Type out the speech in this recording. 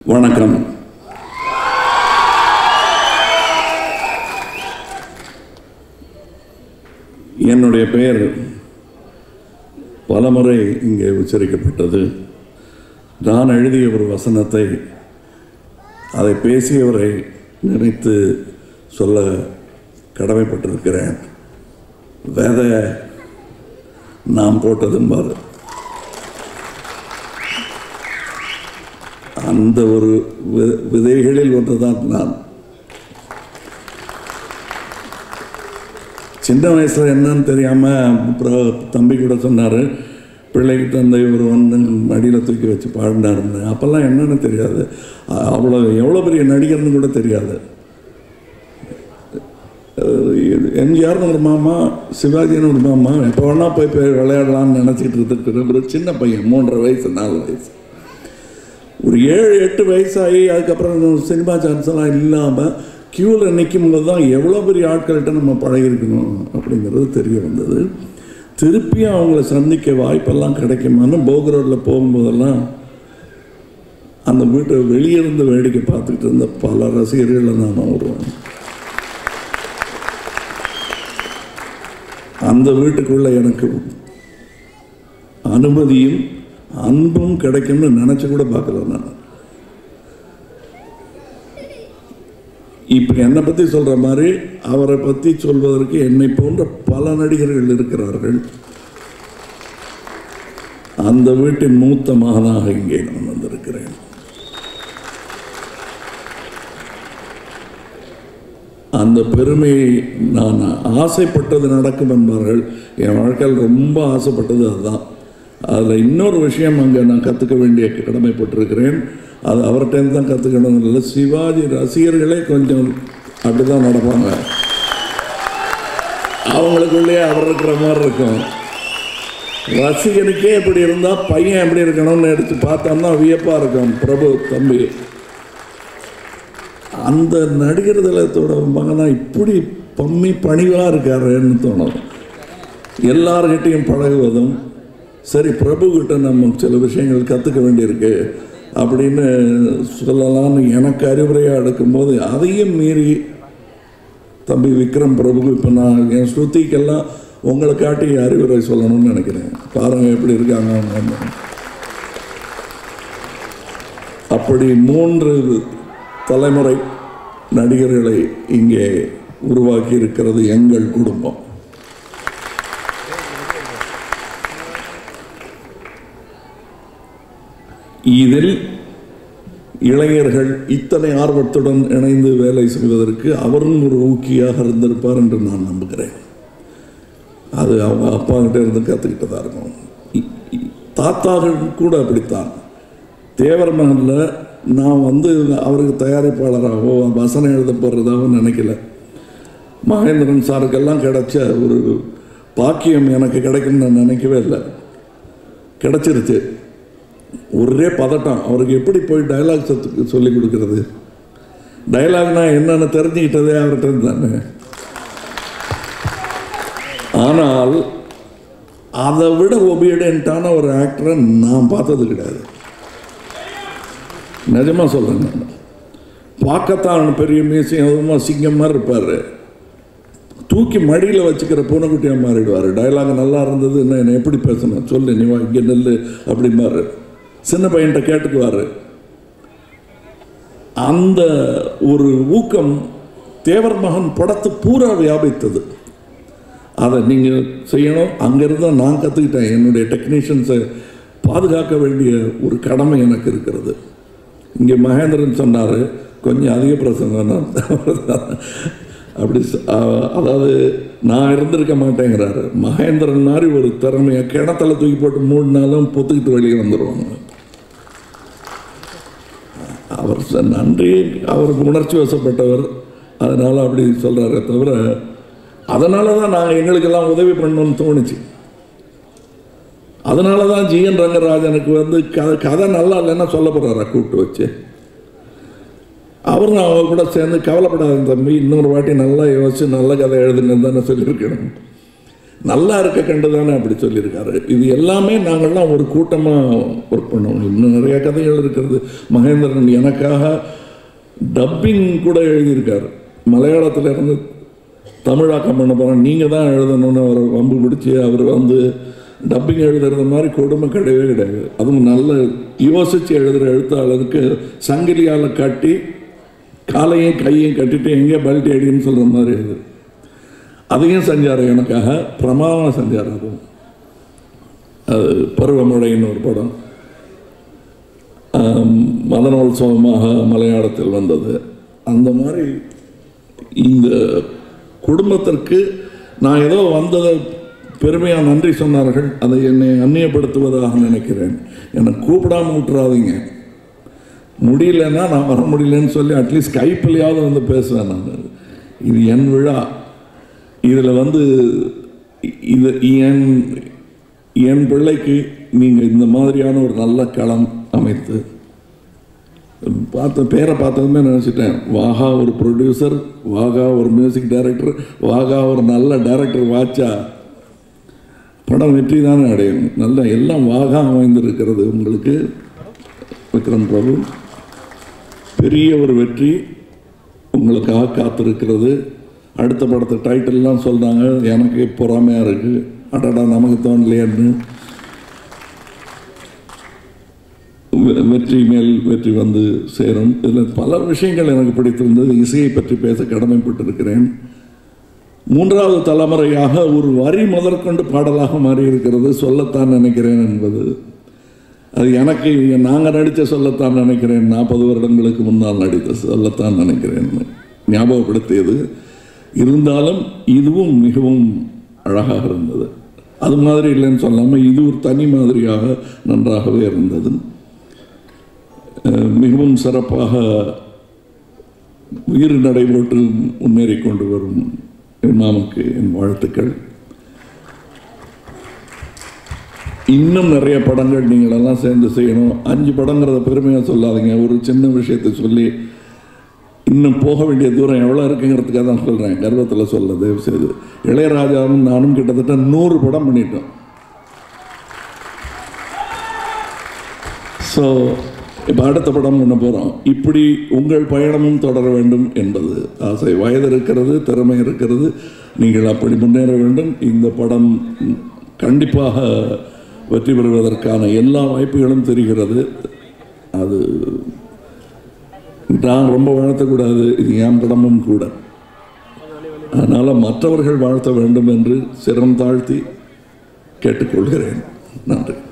வணக்கம் என்னுடைய பெயர் பலமுறை இங்கே உச்சரிக்கப்பட்டது நான் எழுதிய ஒரு வசனத்தை அதை பேசியவரை நினைத்து சொல்ல கடமைப்பட்டிருக்கிறேன் விதை நாம் போட்டதும் பாரு அந்த ஒரு வி- விதைகளில் ஒன்றுதான் நான் சின்ன வயசுல என்னன்னு தெரியாம அப்புறம் தம்பி கூட சொன்னாரு பிள்ளைக்கு தந்தை ஒரு வந்து மடியில் தூக்கி வச்சு பாடினாருன்னு அப்போல்லாம் என்னன்னு தெரியாது அ- அவ்வளோ எவ்வளோ பெரிய நடிகர்னு கூட தெரியாது அஹ் எம்ஜிஆர்னு ஒரு மாமா சிவாஜின்னு ஒரு மாமா எப்போ வேணா போய் போய் விளையாடலாம்னு நினச்சிட்டு இருக்கிற ஒரு சின்ன பையன் மூன்றரை வயசு நாலு வயசு ஒரு ஏழு எட்டு வயசாகி அதுக்கப்புறம் சினிமா சான்ஸ் எல்லாம் இல்லாமல் க்யூவில் நிற்கும் போது தான் எவ்வளோ பெரிய ஆட்கள்கிட்ட நம்ம பழகிருக்கணும் அப்படிங்கிறது தெரிய வந்தது திருப்பியும் அவங்கள சந்திக்க வாய்ப்பெல்லாம் கிடைக்குமான்னு போக் ரோட்டில் போகும்போதெல்லாம் அந்த வீட்டை வெளியே இருந்து வேடிக்கை பார்த்துக்கிட்டு இருந்த பல ரசிகர்களை நான் வருவேன் அந்த வீட்டுக்குள்ள எனக்கு அனுமதியும் அன்பும் கிடைக்கும்னு நினைச்சு கூட பார்க்கல நான் இப்ப என்னை பத்தி சொல்ற மாதிரி அவரை பத்தி சொல்வதற்கு என்னை போன்ற பல நடிகர்கள் இருக்கிறார்கள் அந்த வீட்டின் மூத்த மகனாக இங்கே நான் வந்திருக்கிறேன் அந்த பெருமையை நான் ஆசைப்பட்டது நடக்கும் என்பார்கள் என் வாழ்க்கையில் ரொம்ப ஆசைப்பட்டது அதுதான் அதில் இன்னொரு விஷயம் அங்கே நான் கற்றுக்க வேண்டிய கடமைப்பட்டிருக்கிறேன் அது அவர்கிட்ட தான் கற்றுக்கணும் இல்லை சிவாஜி ரசிகர்களே கொஞ்சம் அப்படி தான் நடப்பாங்க அவங்களுக்குள்ளேயே அவர் இருக்கிற மாதிரி இருக்கும் ரசிகனுக்கே இப்படி இருந்தால் பையன் எப்படி இருக்கணும்னு எடுத்து பார்த்தோம்னா வியப்பாக இருக்கும் பிரபு தம்பி அந்த நடிகர் திலகத்தோட மகனா இப்படி பம்மி பணிவாக இருக்காருன்னு தோணும் எல்லார்கிட்டையும் பழகுவதும் சரி பிரபு கிட்ட நம்ம சில விஷயங்கள் கற்றுக்க வேண்டியிருக்கு அப்படின்னு சொல்லலாம்னு எனக்கு அறிவுரையாக எடுக்கும்போது அதையும் மீறி தம்பி விக்ரம் பிரபு இப்போ நான் என் ஸ்ருதிக்கெல்லாம் உங்களை காட்டி அறிவுரை சொல்லணும்னு நினைக்கிறேன் பாருங்க எப்படி இருக்காங்க அவங்க அப்படி மூன்று தலைமுறை நடிகர்களை இங்கே உருவாக்கி இருக்கிறது எங்கள் குடும்பம் இதில் இளைஞர்கள் இத்தனை ஆர்வத்துடன் இணைந்து வேலை செய்வதற்கு அவரும் ஒரு ஊக்கியாக இருந்திருப்பார் என்று நான் நம்புகிறேன் அது அவங்க அப்பா கிட்ட இருந்து கற்றுக்கிட்டதா இருக்கும் இ- இ- தாத்தாகள் கூட அப்படித்தான் தேவர் மகனில் நான் வந்து அவருக்கு தயாரிப்பாளராகவோ வசனம் எழுத போகிறதாவோ நினைக்கல மகேந்திரன் சாருக்கெல்லாம் கிடைச்ச ஒரு பாக்கியம் எனக்கு கிடைக்கும்னு நான் நினைக்கவே இல்லை கிடைச்சிருச்சு ஒரே பதட்டம் அவருக்கு எப்படி போய் டயலாக் சத்துக்கு சொல்லி கொடுக்கறது டயலாக்னா என்னன்னு தெரிஞ்சுக்கிட்டதே அவர்கிட்ட இருந்து தானே ஆனால் அதை விட ஒபீடியண்ட்டான ஒரு ஆக்டரை நான் பார்த்தது கிடையாது நிஜமா சொல்றேன் நான் பார்க்கத்தான் பெரிய மீசையும் அதுமா சிங்கம் மாதிரி இருப்பார் தூக்கி மடியில் வச்சுக்கிற பூனைக்குட்டியாக மாறிடுவார் டயலாக் நல்லா இருந்தது என்ன என்னை எப்படி பேசணும் சொல்லு நீ வா இங்கே நெல்லு அப்படிம்பாரு சின்ன பையன்கிட்ட கேட்டுக்குவார் அந்த ஒரு ஊக்கம் தேவர் மகன் படத்து பூரா வியாபித்தது அதை நீங்கள் செய்யணும் அங்கேருந்து நான் கற்றுக்கிட்டேன் என்னுடைய டெக்னீஷியன்ஸை பாதுகாக்க வேண்டிய ஒரு கடமை எனக்கு இருக்கிறது இங்கே மகேந்திரன் சொன்னார் கொஞ்சம் அதிக பிரசங்கம் தான் அப்படி சொ- அ- அதாவது நான் இருந்திருக்க மாட்டேங்கிறாரு மகேந்திரன் மாதிரி ஒரு திறமையை கிணத்துல தூக்கி போட்டு மூடினாலும் பொத்துக்கிட்டு வெளியே வந்துடுவாங்க அவர் சொ- நன்றி அவருக்கு உணர்ச்சி வசப்பட்டவர் அதனால் அப்படி சொல்கிறாரே தவிர அதனால தான் நான் எங்களுக்கெல்லாம் உதவி பண்ணணும்னு தோணுச்சு அதனால தான் ஜிஎன் ரங்கராஜனுக்கு வந்து கதை கதை நல்லா இல்லைன்னா சொல்ல போகிறாரா கூப்பிட்டு வச்சு அவரும் அவங்க கூட சேர்ந்து கவலைப்படாத தம்பி இன்னொரு வாட்டி நல்லா யோசிச்சு நல்ல கதை எழுதுன்னு தானே சொல்லியிருக்கணும் நல்லா இருக்க கண்டு தானே அப்படி சொல்லியிருக்காரு இது எல்லாமே நாங்கள்லாம் ஒரு கூட்டமாக ஒர்க் பண்ணோம் இன்னும் நிறைய கதைகள் இருக்கிறது மகேந்திரன் எனக்காக டப்பிங் கூட எழுதியிருக்காரு மலையாளத்தில் இருந்து தமிழாக்கம் பண்ண போகிறோம் நீங்கள் தான் எழுதணும்னு அவரை வம்பு பிடிச்சி அவர் வந்து டப்பிங் எழுதுறது மாதிரி கொடுமை கிடையவே கிடையாது அதுவும் நல்ல யோசித்து எழுதுகிற எழுத்தாளருக்கு சங்கிலியால் கட்டி காலையும் கையும் கட்டிட்டு எங்கே பல்ட்டி அடின்னு சொல்கிற மாதிரி அது அதையும் செஞ்சார் எனக்காக பிரமாதம் செஞ்சார் அதுவும் அது பருவமழைன்னு ஒரு படம் ஆம், மதனோத்சவமாக மலையாளத்தில் வந்தது அந்த மாதிரி இந்த குடும்பத்திற்கு நான் ஏதோ வந்ததை பெருமையாக நன்றி சொன்னார்கள் அதை என்னை அந்நியப்படுத்துவதாக நினைக்கிறேன் என்னை கூப்பிடாம விட்டுறாதீங்க முடியலன்னா நான் வர முடியலன்னு சொல்லி அட்லீஸ்ட் கைப்பிள்ளையாவது வந்து பேசுவேன் நான் இது என் விழா இதில் வந்து இ- இது என் என் பிள்ளைக்கு நீங்கள் இந்த மாதிரியான ஒரு நல்ல களம் அமைத்து பார்த்த பேரை பார்த்ததுமே நினச்சிட்டேன் வாகா ஒரு ப்ரொடியூசர் வாகா ஒரு மியூசிக் டைரக்டர் வாகா ஒரு நல்ல டைரக்டர் வாச்சா படம் வெற்றி தானே அடையும் நல்ல எல்லாம் வாகா அமைந்திருக்கிறது உங்களுக்கு விக்ரம் பிரபு பெரிய ஒரு வெற்றி உங்களுக்காக காத்திருக்கிறது அடுத்த படத்து டைட்டில்லாம் சொல்கிறாங்க எனக்கு பொறாமையாக இருக்குது அடடா நமக்கு தோணலையான்னு வெ- வெற்றி மேல் வெற்றி வந்து சேரும் இதில் பல விஷயங்கள் எனக்கு பிடித்திருந்தது இசையை பற்றி பேச கடமைப்பட்டிருக்கிறேன் மூன்றாவது தலைமுறையாக ஒரு வரி முதற்கொண்டு பாடலாக மாறி இருக்கிறது சொல்லத்தான் நினைக்கிறேன் என்பது அது எனக்கு நாங்கள் நடித்த சொல்லத்தான் நினைக்கிறேன் நாற்பது வருடங்களுக்கு முன்னால் நடித்த சொல்லத்தான் நினைக்கிறேன் ஞாபகப்படுத்தியது இருந்தாலும் இதுவும் மிகவும் அழகாக இருந்தது அது மாதிரி இல்லைன்னு சொல்லாமல் இது ஒரு தனி மாதிரியாக நன்றாகவே இருந்தது அஹ் மிகவும் சிறப்பாக உயிர் நடைபோட்டு முன்னேறி கொண்டு வரும் இமாமுக்கு என் வாழ்த்துக்கள் இன்னும் நிறைய படங்கள் நீங்கள் எல்லாம் சேர்ந்து செய்யணும் அஞ்சு படங்கிறத பெருமையாக சொல்லாதீங்க ஒரு சின்ன விஷயத்தை சொல்லி இன்னும் போக வேண்டிய தூரம் எவ்வளோ இருக்குங்கிறதுக்காக தான் சொல்கிறேன் கர்வத்தில் சொல்ல தயவு செய்து இளையராஜாவும் நானும் கிட்டத்தட்ட நூறு படம் பண்ணிட்டோம் ஸோ இப்போ அடுத்த படம் பண்ண போகிறோம் இப்படி உங்கள் பயணமும் தொடர வேண்டும் என்பது ஆசை வயது இருக்கிறது திறமை இருக்கிறது நீங்கள் அப்படி முன்னேற வேண்டும் இந்த படம் கண்டிப்பாக வெற்றி பெறுவதற்கான எல்லா வாய்ப்புகளும் தெரிகிறது அது நான் ரொம்ப வாழ்த்தக்கூடாது இது என் படமும் கூட அதனால் மற்றவர்கள் வாழ்த்த வேண்டும் என்று சிரம் தாழ்த்தி கேட்டுக்கொள்கிறேன் நன்றி